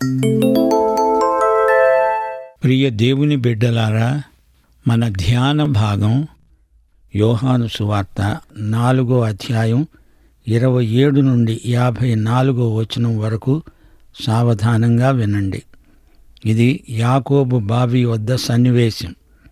ప్రియ దేవుని బిడ్డలారా మన ధ్యాన భాగం యోహాను సువార్త నాలుగో అధ్యాయం ఇరవై ఏడు నుండి యాభై నాలుగో వచనం వరకు సావధానంగా వినండి ఇది యాకోబు బావి వద్ద సన్నివేశం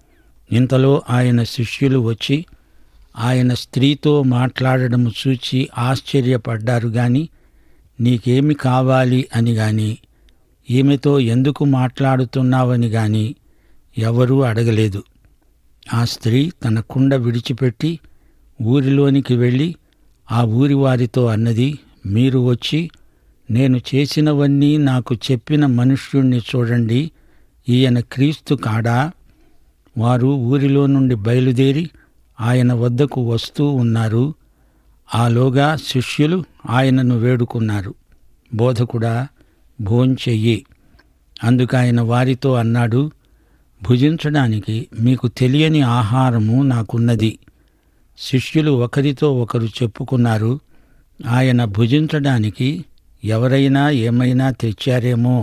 ఇంతలో ఆయన శిష్యులు వచ్చి ఆయన స్త్రీతో మాట్లాడడం చూచి ఆశ్చర్యపడ్డారు గాని నీకేమి కావాలి అని గాని ఈమెతో ఎందుకు మాట్లాడుతున్నావని గాని ఎవరూ అడగలేదు ఆ స్త్రీ తన కుండ విడిచిపెట్టి ఊరిలోనికి వెళ్ళి ఆ ఊరి వారితో అన్నది మీరు వచ్చి నేను చేసినవన్నీ నాకు చెప్పిన మనుష్యుణ్ణి చూడండి ఈయన క్రీస్తు కాడా వారు ఊరిలో నుండి బయలుదేరి ఆయన వద్దకు వస్తూ ఉన్నారు ఆలోగా శిష్యులు ఆయనను వేడుకున్నారు బోధకుడా భోంచెయ్యి అందుకఆయన వారితో అన్నాడు భుజించడానికి మీకు తెలియని ఆహారము నాకున్నది శిష్యులు ఒకరితో ఒకరు చెప్పుకున్నారు ఆయన భుజించడానికి ఎవరైనా ఏమైనా తెచ్చారేమో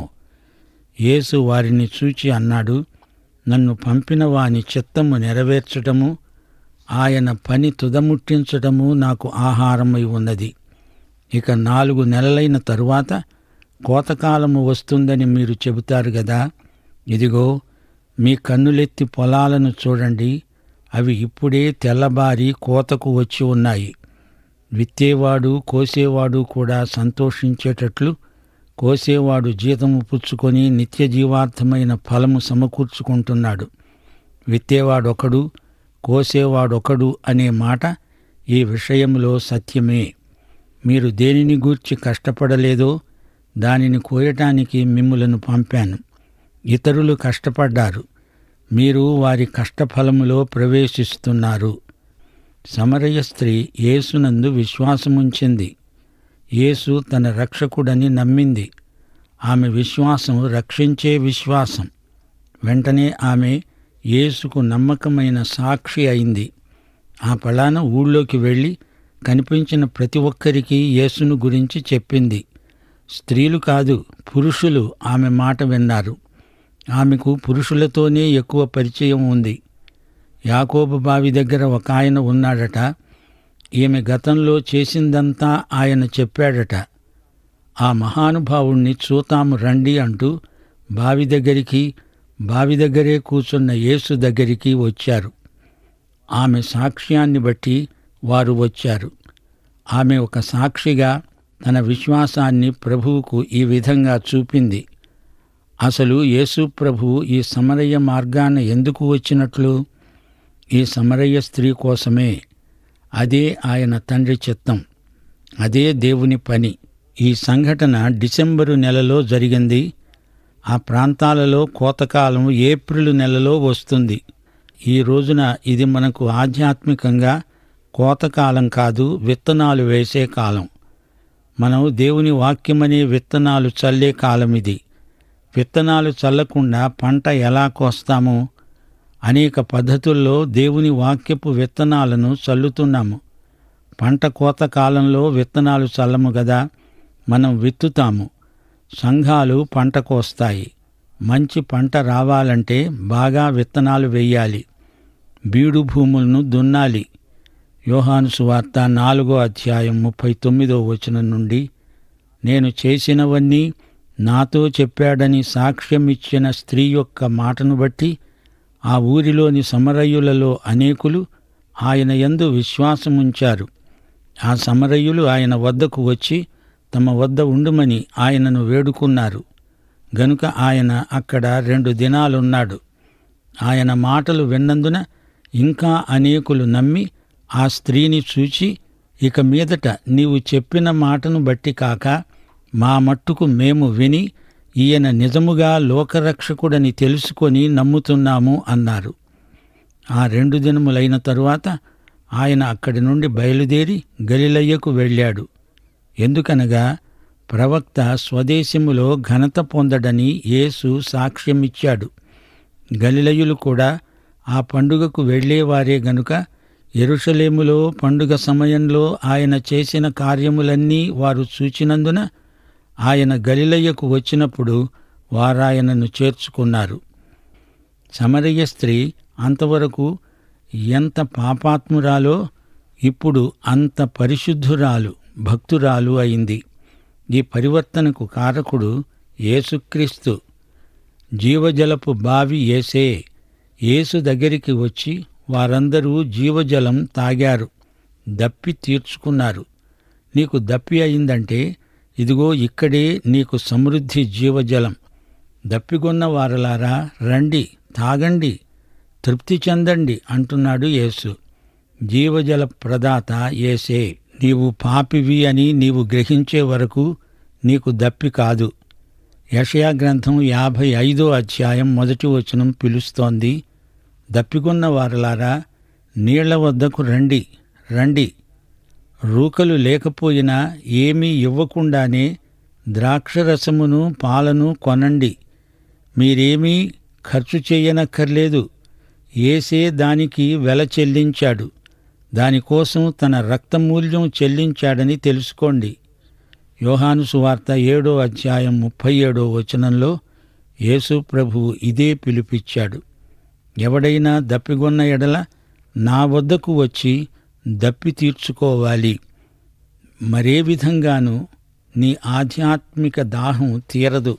యేసు వారిని చూచి అన్నాడు నన్ను పంపిన వాని చిత్తము నెరవేర్చటము ఆయన పని తుదముట్టించటము నాకు ఆహారమై ఉన్నది ఇక నాలుగు నెలలైన తరువాత కోతకాలము వస్తుందని మీరు చెబుతారు గదా ఇదిగో మీ కన్నులెత్తి పొలాలను చూడండి అవి ఇప్పుడే తెల్లబారి కోతకు వచ్చి ఉన్నాయి విత్తేవాడు కోసేవాడు కూడా సంతోషించేటట్లు కోసేవాడు జీతము పుచ్చుకొని నిత్య జీవార్థమైన ఫలము సమకూర్చుకుంటున్నాడు విత్తేవాడొకడు కోసేవాడొకడు అనే మాట ఈ విషయంలో సత్యమే మీరు దేనిని గూర్చి కష్టపడలేదో దానిని కోయటానికి మిమ్ములను పంపాను ఇతరులు కష్టపడ్డారు మీరు వారి కష్టఫలములో ప్రవేశిస్తున్నారు సమరయ స్త్రీ యేసునందు విశ్వాసముంచింది యేసు తన రక్షకుడని నమ్మింది ఆమె విశ్వాసం రక్షించే విశ్వాసం వెంటనే ఆమె యేసుకు నమ్మకమైన సాక్షి అయింది ఆ పలాన ఊళ్ళోకి వెళ్ళి కనిపించిన ప్రతి ఒక్కరికి యేసును గురించి చెప్పింది స్త్రీలు కాదు పురుషులు ఆమె మాట విన్నారు ఆమెకు పురుషులతోనే ఎక్కువ పరిచయం ఉంది యాకోబు బావి దగ్గర ఒక ఆయన ఉన్నాడట ఈమె గతంలో చేసిందంతా ఆయన చెప్పాడట ఆ మహానుభావుణ్ణి చూతాము రండి అంటూ బావి దగ్గరికి బావి దగ్గరే కూర్చున్న యేసు దగ్గరికి వచ్చారు ఆమె సాక్ష్యాన్ని బట్టి వారు వచ్చారు ఆమె ఒక సాక్షిగా తన విశ్వాసాన్ని ప్రభువుకు ఈ విధంగా చూపింది అసలు యేసు ప్రభువు ఈ సమరయ్య మార్గాన ఎందుకు వచ్చినట్లు ఈ సమరయ్య స్త్రీ కోసమే అదే ఆయన తండ్రి చిత్తం అదే దేవుని పని ఈ సంఘటన డిసెంబరు నెలలో జరిగింది ఆ ప్రాంతాలలో కోతకాలం ఏప్రిల్ నెలలో వస్తుంది ఈ రోజున ఇది మనకు ఆధ్యాత్మికంగా కోతకాలం కాదు విత్తనాలు వేసే కాలం మనం దేవుని వాక్యమనే విత్తనాలు చల్లే కాలం ఇది విత్తనాలు చల్లకుండా పంట ఎలా కోస్తామో అనేక పద్ధతుల్లో దేవుని వాక్యపు విత్తనాలను చల్లుతున్నాము పంట కోత కాలంలో విత్తనాలు చల్లము గదా మనం విత్తుతాము సంఘాలు పంట కోస్తాయి మంచి పంట రావాలంటే బాగా విత్తనాలు వెయ్యాలి బీడు భూములను దున్నాలి యోహాను సువార్త నాలుగో అధ్యాయం ముప్పై తొమ్మిదో వచనం నుండి నేను చేసినవన్నీ నాతో చెప్పాడని సాక్ష్యమిచ్చిన స్త్రీ యొక్క మాటను బట్టి ఆ ఊరిలోని సమరయ్యులలో అనేకులు ఆయన యందు విశ్వాసముంచారు ఆ సమరయ్యులు ఆయన వద్దకు వచ్చి తమ వద్ద ఉండుమని ఆయనను వేడుకున్నారు గనుక ఆయన అక్కడ రెండు దినాలున్నాడు ఆయన మాటలు విన్నందున ఇంకా అనేకులు నమ్మి ఆ స్త్రీని చూచి ఇక మీదట నీవు చెప్పిన మాటను బట్టి కాక మా మట్టుకు మేము విని ఈయన నిజముగా లోకరక్షకుడని తెలుసుకొని నమ్ముతున్నాము అన్నారు ఆ రెండు దినములైన తరువాత ఆయన అక్కడి నుండి బయలుదేరి గలిలయ్యకు వెళ్ళాడు ఎందుకనగా ప్రవక్త స్వదేశములో ఘనత పొందడని యేసు సాక్ష్యమిచ్చాడు గలిలయులు కూడా ఆ పండుగకు వెళ్ళేవారే గనుక ఎరుషలేములో పండుగ సమయంలో ఆయన చేసిన కార్యములన్నీ వారు చూచినందున ఆయన గలిలయ్యకు వచ్చినప్పుడు వారాయనను చేర్చుకున్నారు సమరయ్య స్త్రీ అంతవరకు ఎంత పాపాత్మురాలో ఇప్పుడు అంత పరిశుద్ధురాలు భక్తురాలు అయింది ఈ పరివర్తనకు కారకుడు యేసుక్రీస్తు జీవజలపు బావి ఏసే యేసు దగ్గరికి వచ్చి వారందరూ జీవజలం తాగారు దప్పి తీర్చుకున్నారు నీకు దప్పి అయిందంటే ఇదిగో ఇక్కడే నీకు సమృద్ధి జీవజలం దప్పిగొన్న వారలారా రండి తాగండి తృప్తి చెందండి అంటున్నాడు యేసు జీవజల ప్రదాత ఏసే నీవు పాపివి అని నీవు గ్రహించే వరకు నీకు దప్పి కాదు యషయా గ్రంథం యాభై ఐదో అధ్యాయం మొదటి వచనం పిలుస్తోంది దప్పికొన్న వారలారా నీళ్ల వద్దకు రండి రండి రూకలు లేకపోయినా ఏమీ ఇవ్వకుండానే ద్రాక్షరసమును పాలను కొనండి మీరేమీ ఖర్చు చేయనక్కర్లేదు ఏసే దానికి వెల చెల్లించాడు దానికోసం తన రక్తమూల్యం చెల్లించాడని తెలుసుకోండి యోహాను సువార్త ఏడో అధ్యాయం ముప్పై ఏడో వచనంలో యేసు ప్రభువు ఇదే పిలుపిచ్చాడు ఎవడైనా దప్పిగొన్న ఎడల నా వద్దకు వచ్చి దప్పి తీర్చుకోవాలి మరే విధంగానూ నీ ఆధ్యాత్మిక దాహం తీరదు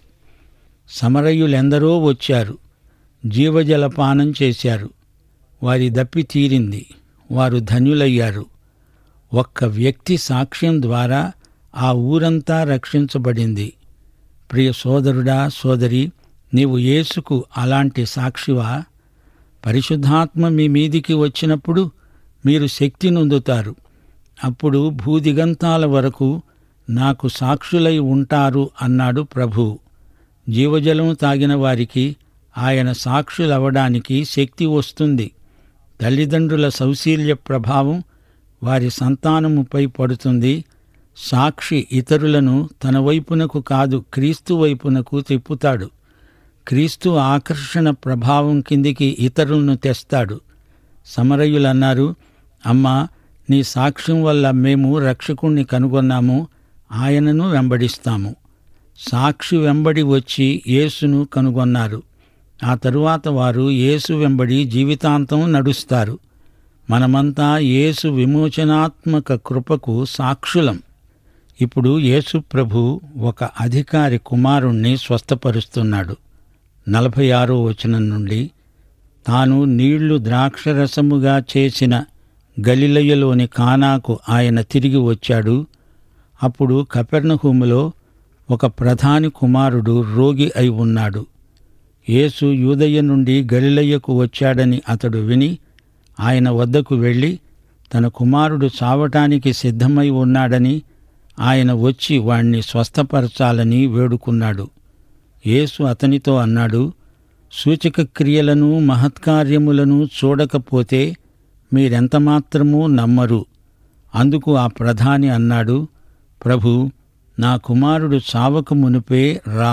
సమరయులెందరో వచ్చారు జీవజలపానం చేశారు వారి దప్పి తీరింది వారు ధన్యులయ్యారు ఒక్క వ్యక్తి సాక్ష్యం ద్వారా ఆ ఊరంతా రక్షించబడింది ప్రియ సోదరుడా సోదరి నీవు యేసుకు అలాంటి సాక్షివా పరిశుద్ధాత్మ మీ మీదికి వచ్చినప్పుడు మీరు శక్తి నొందుతారు అప్పుడు భూదిగంతాల వరకు నాకు సాక్షులై ఉంటారు అన్నాడు ప్రభువు జీవజలం తాగిన వారికి ఆయన సాక్షులవడానికి శక్తి వస్తుంది తల్లిదండ్రుల సౌశీల్య ప్రభావం వారి సంతానముపై పడుతుంది సాక్షి ఇతరులను తన వైపునకు కాదు క్రీస్తు వైపునకు తిప్పుతాడు క్రీస్తు ఆకర్షణ ప్రభావం కిందికి ఇతరులను తెస్తాడు సమరయులన్నారు అమ్మా నీ సాక్ష్యం వల్ల మేము రక్షకుణ్ణి కనుగొన్నాము ఆయనను వెంబడిస్తాము సాక్షి వెంబడి వచ్చి యేసును కనుగొన్నారు ఆ తరువాత వారు యేసు వెంబడి జీవితాంతం నడుస్తారు మనమంతా యేసు విమోచనాత్మక కృపకు సాక్షులం ఇప్పుడు యేసు ప్రభు ఒక అధికారి కుమారుణ్ణి స్వస్థపరుస్తున్నాడు నలభై ఆరో వచనం నుండి తాను నీళ్లు ద్రాక్షరసముగా చేసిన గలిలయలోని కానాకు ఆయన తిరిగి వచ్చాడు అప్పుడు కపెర్ణహూములో ఒక ప్రధాని కుమారుడు రోగి అయి ఉన్నాడు యేసు యూదయ్య నుండి గలిలయ్యకు వచ్చాడని అతడు విని ఆయన వద్దకు వెళ్ళి తన కుమారుడు చావటానికి సిద్ధమై ఉన్నాడని ఆయన వచ్చి వాణ్ణి స్వస్థపరచాలని వేడుకున్నాడు యేసు అతనితో అన్నాడు సూచక క్రియలను మహత్కార్యములను చూడకపోతే మీరెంతమాత్రమూ నమ్మరు అందుకు ఆ ప్రధాని అన్నాడు ప్రభు నా కుమారుడు చావక మునిపే రా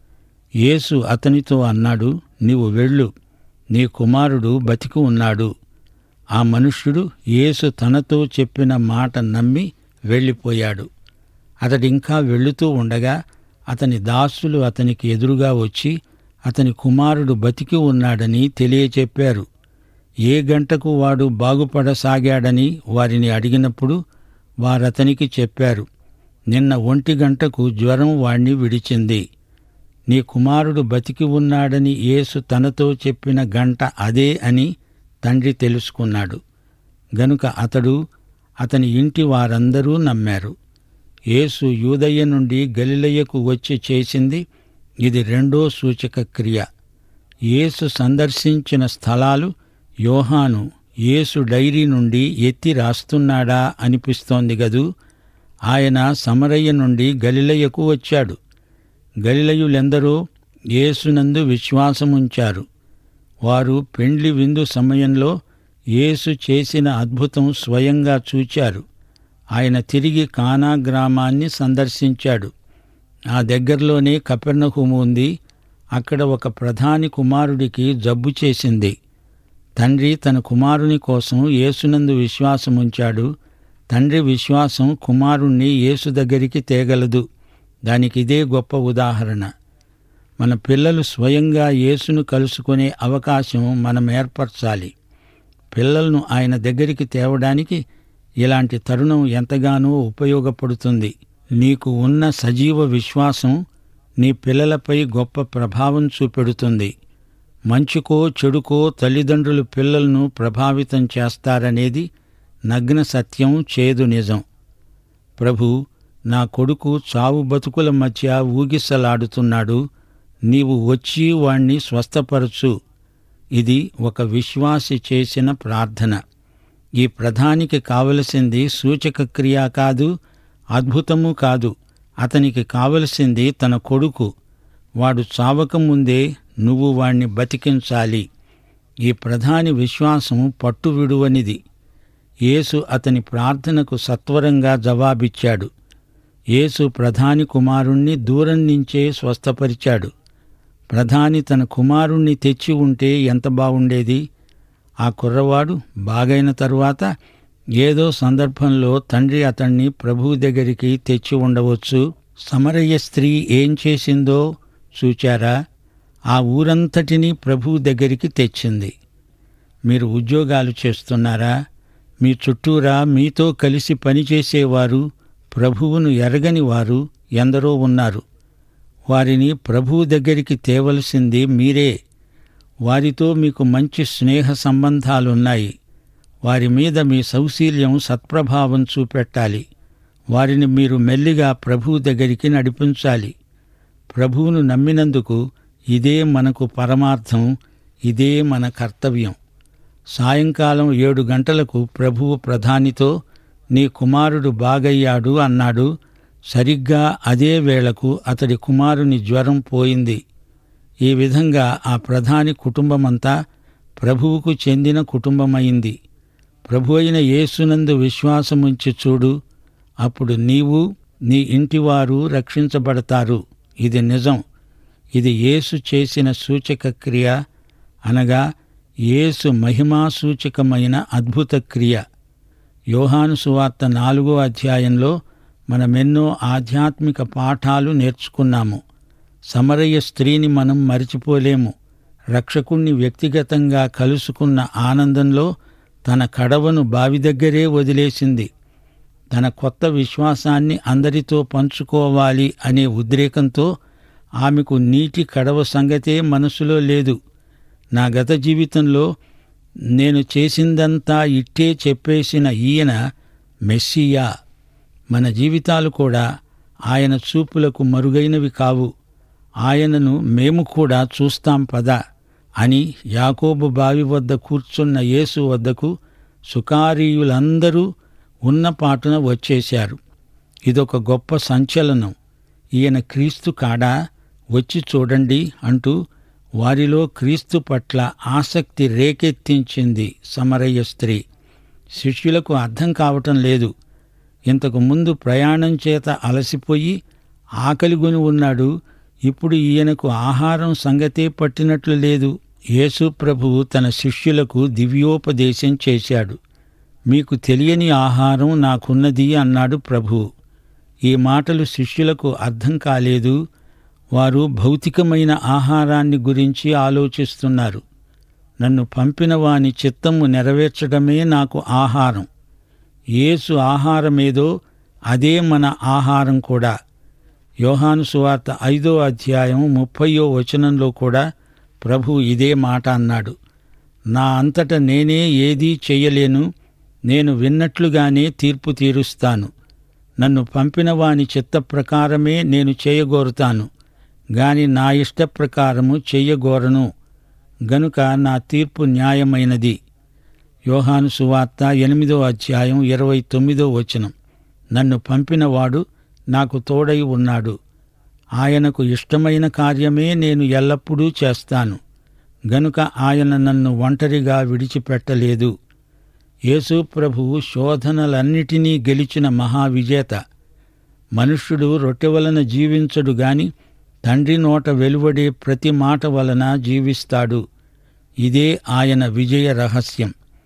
యేసు అతనితో అన్నాడు నీవు వెళ్ళు నీ కుమారుడు బతికి ఉన్నాడు ఆ మనుష్యుడు యేసు తనతో చెప్పిన మాట నమ్మి వెళ్ళిపోయాడు అతడింకా వెళుతూ ఉండగా అతని దాసులు అతనికి ఎదురుగా వచ్చి అతని కుమారుడు బతికి ఉన్నాడని తెలియచెప్పారు ఏ గంటకు వాడు బాగుపడసాగాడని వారిని అడిగినప్పుడు వారతనికి చెప్పారు నిన్న ఒంటి గంటకు జ్వరం వాణ్ణి విడిచింది నీ కుమారుడు బతికి ఉన్నాడని యేసు తనతో చెప్పిన గంట అదే అని తండ్రి తెలుసుకున్నాడు గనుక అతడు అతని ఇంటి వారందరూ నమ్మారు యేసు యూదయ్య నుండి గలిలయ్యకు వచ్చి చేసింది ఇది రెండో సూచక క్రియ యేసు సందర్శించిన స్థలాలు యోహాను యేసు డైరీ నుండి ఎత్తి రాస్తున్నాడా అనిపిస్తోంది గదూ ఆయన సమరయ్య నుండి గలిలయ్యకు వచ్చాడు గలిలయులెందరో యేసునందు విశ్వాసముంచారు వారు పెండ్లి విందు సమయంలో యేసు చేసిన అద్భుతం స్వయంగా చూచారు ఆయన తిరిగి కానా గ్రామాన్ని సందర్శించాడు ఆ దగ్గరలోనే కపెర్ణహుము ఉంది అక్కడ ఒక ప్రధాని కుమారుడికి జబ్బు చేసింది తండ్రి తన కుమారుని కోసం యేసునందు విశ్వాసముంచాడు తండ్రి విశ్వాసం కుమారుణ్ణి యేసు దగ్గరికి తేగలదు దానికి ఇదే గొప్ప ఉదాహరణ మన పిల్లలు స్వయంగా యేసును కలుసుకునే అవకాశం మనం ఏర్పరచాలి పిల్లలను ఆయన దగ్గరికి తేవడానికి ఇలాంటి తరుణం ఎంతగానో ఉపయోగపడుతుంది నీకు ఉన్న సజీవ విశ్వాసం నీ పిల్లలపై గొప్ప ప్రభావం చూపెడుతుంది మంచుకో చెడుకో తల్లిదండ్రులు పిల్లలను ప్రభావితం చేస్తారనేది నగ్న సత్యం చేదు నిజం ప్రభు నా కొడుకు చావు బతుకుల మధ్య ఊగిసలాడుతున్నాడు నీవు వచ్చి వాణ్ణి స్వస్థపరచు ఇది ఒక విశ్వాసి చేసిన ప్రార్థన ఈ ప్రధానికి కావలసింది సూచక క్రియ కాదు అద్భుతము కాదు అతనికి కావలసింది తన కొడుకు వాడు చావకముందే నువ్వు వాణ్ణి బతికించాలి ఈ ప్రధాని విశ్వాసం పట్టు విడువనిది యేసు అతని ప్రార్థనకు సత్వరంగా జవాబిచ్చాడు యేసు ప్రధాని కుమారుణ్ణి దూరం నుంచే స్వస్థపరిచాడు ప్రధాని తన కుమారుణ్ణి తెచ్చి ఉంటే ఎంత బావుండేది ఆ కుర్రవాడు బాగైన తరువాత ఏదో సందర్భంలో తండ్రి అతన్ని ప్రభువు దగ్గరికి తెచ్చి ఉండవచ్చు సమరయ్య స్త్రీ ఏం చేసిందో చూచారా ఆ ఊరంతటినీ ప్రభువు దగ్గరికి తెచ్చింది మీరు ఉద్యోగాలు చేస్తున్నారా మీ చుట్టూరా మీతో కలిసి పనిచేసేవారు ప్రభువును ఎరగని వారు ఎందరో ఉన్నారు వారిని ప్రభువు దగ్గరికి తేవలసింది మీరే వారితో మీకు మంచి స్నేహ సంబంధాలున్నాయి వారి మీద మీ సౌశీల్యం సత్ప్రభావం చూపెట్టాలి వారిని మీరు మెల్లిగా ప్రభువు దగ్గరికి నడిపించాలి ప్రభువును నమ్మినందుకు ఇదే మనకు పరమార్థం ఇదే మన కర్తవ్యం సాయంకాలం ఏడు గంటలకు ప్రభువు ప్రధానితో నీ కుమారుడు బాగయ్యాడు అన్నాడు సరిగ్గా అదే వేళకు అతడి కుమారుని జ్వరం పోయింది ఈ విధంగా ఆ ప్రధాని కుటుంబమంతా ప్రభువుకు చెందిన కుటుంబమైంది ప్రభు అయిన యేసునందు విశ్వాసముంచి చూడు అప్పుడు నీవు నీ ఇంటివారు రక్షించబడతారు ఇది నిజం ఇది యేసు చేసిన సూచక క్రియ అనగా యేసు మహిమా సూచకమైన అద్భుత క్రియ యోహాను సువార్త నాలుగో అధ్యాయంలో మనమెన్నో ఆధ్యాత్మిక పాఠాలు నేర్చుకున్నాము సమరయ్య స్త్రీని మనం మరిచిపోలేము రక్షకుణ్ణి వ్యక్తిగతంగా కలుసుకున్న ఆనందంలో తన కడవను బావి దగ్గరే వదిలేసింది తన కొత్త విశ్వాసాన్ని అందరితో పంచుకోవాలి అనే ఉద్రేకంతో ఆమెకు నీటి కడవ సంగతే మనసులో లేదు నా గత జీవితంలో నేను చేసిందంతా ఇట్టే చెప్పేసిన ఈయన మెస్సియా మన జీవితాలు కూడా ఆయన చూపులకు మరుగైనవి కావు ఆయనను మేము కూడా చూస్తాం పద అని యాకోబు బావి వద్ద కూర్చున్న యేసు వద్దకు సుకారీయులందరూ ఉన్న పాటున వచ్చేశారు ఇదొక గొప్ప సంచలనం ఈయన క్రీస్తు కాడా వచ్చి చూడండి అంటూ వారిలో క్రీస్తు పట్ల ఆసక్తి రేకెత్తించింది సమరయ్య స్త్రీ శిష్యులకు అర్థం కావటం లేదు ఇంతకు ముందు ప్రయాణం చేత అలసిపోయి ఆకలిగొని ఉన్నాడు ఇప్పుడు ఈయనకు ఆహారం సంగతే పట్టినట్లు లేదు యేసు ప్రభువు తన శిష్యులకు దివ్యోపదేశం చేశాడు మీకు తెలియని ఆహారం నాకున్నది అన్నాడు ప్రభువు ఈ మాటలు శిష్యులకు అర్థం కాలేదు వారు భౌతికమైన ఆహారాన్ని గురించి ఆలోచిస్తున్నారు నన్ను పంపిన వాని చిత్తము నెరవేర్చడమే నాకు ఆహారం యేసు ఆహారమేదో అదే మన ఆహారం కూడా యోహాను సువార్త ఐదో అధ్యాయం ముప్పయో వచనంలో కూడా ప్రభు ఇదే మాట అన్నాడు నా అంతట నేనే ఏదీ చెయ్యలేను నేను విన్నట్లుగానే తీర్పు తీరుస్తాను నన్ను పంపిన వాని చిత్త ప్రకారమే నేను చేయగోరుతాను గాని నా ఇష్ట ప్రకారము చెయ్యగోరను గనుక నా తీర్పు న్యాయమైనది యోహాను సువార్త ఎనిమిదో అధ్యాయం ఇరవై తొమ్మిదో వచనం నన్ను పంపినవాడు నాకు తోడై ఉన్నాడు ఆయనకు ఇష్టమైన కార్యమే నేను ఎల్లప్పుడూ చేస్తాను గనుక ఆయన నన్ను ఒంటరిగా విడిచిపెట్టలేదు యేసు ప్రభువు శోధనలన్నిటినీ గెలిచిన మహావిజేత మనుష్యుడు రొట్టె వలన జీవించడు గాని తండ్రి నోట వెలువడే ప్రతి మాట వలన జీవిస్తాడు ఇదే ఆయన విజయ రహస్యం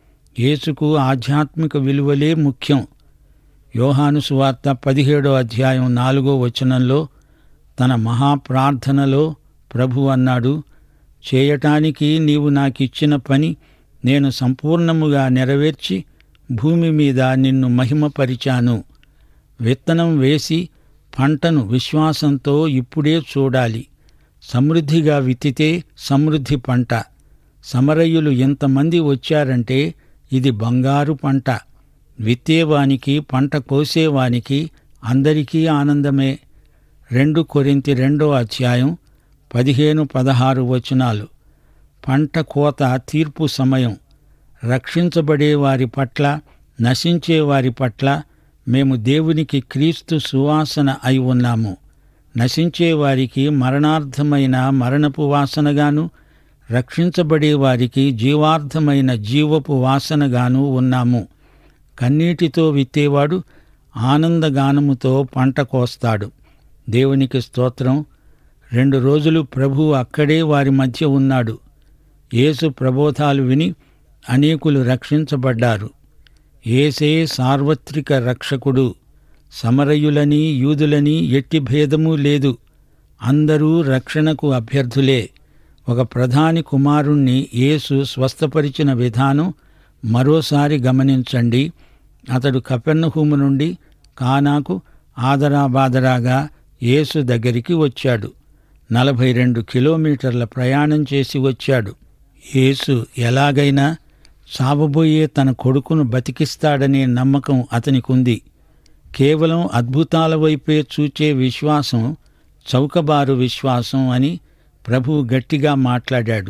యేసుకు ఆధ్యాత్మిక విలువలే ముఖ్యం యోహాను సువార్త పదిహేడో అధ్యాయం నాలుగో వచనంలో తన మహాప్రార్థనలో ప్రభు అన్నాడు చేయటానికి నీవు నాకిచ్చిన పని నేను సంపూర్ణముగా నెరవేర్చి భూమి మీద నిన్ను మహిమపరిచాను విత్తనం వేసి పంటను విశ్వాసంతో ఇప్పుడే చూడాలి సమృద్ధిగా విత్తితే సమృద్ధి పంట సమరయ్యులు ఎంతమంది వచ్చారంటే ఇది బంగారు పంట విత్తేవానికి పంట కోసేవానికి అందరికీ ఆనందమే రెండు కొరింతి రెండో అధ్యాయం పదిహేను పదహారు వచనాలు పంట కోత తీర్పు సమయం రక్షించబడే వారి పట్ల నశించే వారి పట్ల మేము దేవునికి క్రీస్తు సువాసన అయి ఉన్నాము నశించే వారికి మరణార్థమైన మరణపు వాసనగాను రక్షించబడే వారికి జీవార్థమైన జీవపు వాసనగాను ఉన్నాము కన్నీటితో విత్తేవాడు ఆనందగానముతో పంట కోస్తాడు దేవునికి స్తోత్రం రెండు రోజులు ప్రభు అక్కడే వారి మధ్య ఉన్నాడు యేసు ప్రబోధాలు విని అనేకులు రక్షించబడ్డారు ఏసే సార్వత్రిక రక్షకుడు సమరయులని యూదులని ఎట్టి భేదమూ లేదు అందరూ రక్షణకు అభ్యర్థులే ఒక ప్రధాని కుమారుణ్ణి యేసు స్వస్థపరిచిన విధానం మరోసారి గమనించండి అతడు కపెర్నహూము నుండి కానాకు ఆదరాబాదరాగా యేసు దగ్గరికి వచ్చాడు నలభై రెండు కిలోమీటర్ల ప్రయాణం చేసి వచ్చాడు యేసు ఎలాగైనా చావబోయే తన కొడుకును బతికిస్తాడనే నమ్మకం అతనికుంది కేవలం అద్భుతాల వైపే చూచే విశ్వాసం చౌకబారు విశ్వాసం అని ప్రభు గట్టిగా మాట్లాడాడు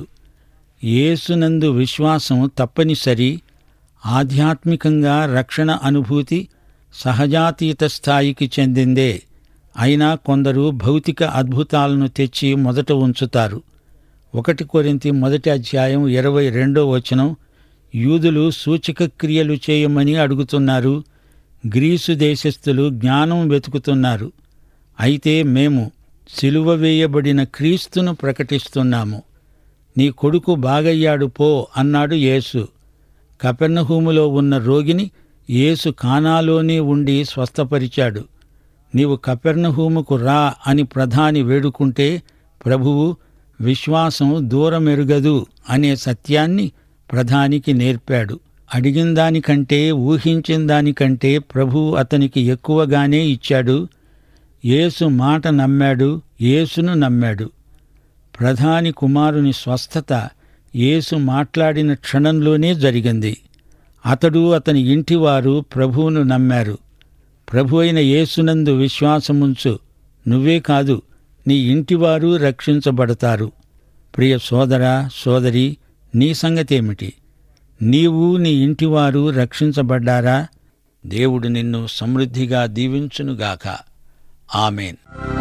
యేసునందు విశ్వాసం తప్పనిసరి ఆధ్యాత్మికంగా రక్షణ అనుభూతి సహజాతీత స్థాయికి చెందిందే అయినా కొందరు భౌతిక అద్భుతాలను తెచ్చి మొదట ఉంచుతారు ఒకటి కొరింతి మొదటి అధ్యాయం ఇరవై రెండో వచనం యూదులు సూచక క్రియలు చేయమని అడుగుతున్నారు గ్రీసు దేశస్థులు జ్ఞానం వెతుకుతున్నారు అయితే మేము సిలువ వేయబడిన క్రీస్తును ప్రకటిస్తున్నాము నీ కొడుకు బాగయ్యాడు పో అన్నాడు యేసు కపెర్నహూములో ఉన్న రోగిని యేసు కానాలోనే ఉండి స్వస్థపరిచాడు నీవు కపెర్నహూముకు రా అని ప్రధాని వేడుకుంటే ప్రభువు విశ్వాసం దూరమెరుగదు అనే సత్యాన్ని ప్రధానికి నేర్పాడు అడిగిన దానికంటే ఊహించిన దానికంటే ప్రభువు అతనికి ఎక్కువగానే ఇచ్చాడు యేసు మాట నమ్మాడు యేసును నమ్మాడు ప్రధాని కుమారుని స్వస్థత యేసు మాట్లాడిన క్షణంలోనే జరిగింది అతడు అతని ఇంటివారు ప్రభువును నమ్మారు ప్రభు అయిన యేసునందు విశ్వాసముంచు నువ్వే కాదు నీ ఇంటివారు రక్షించబడతారు ప్రియ సోదరా సోదరి నీ సంగతేమిటి నీవు నీ ఇంటివారు రక్షించబడ్డారా దేవుడు నిన్ను సమృద్ధిగా దీవించునుగాక ఆమెన్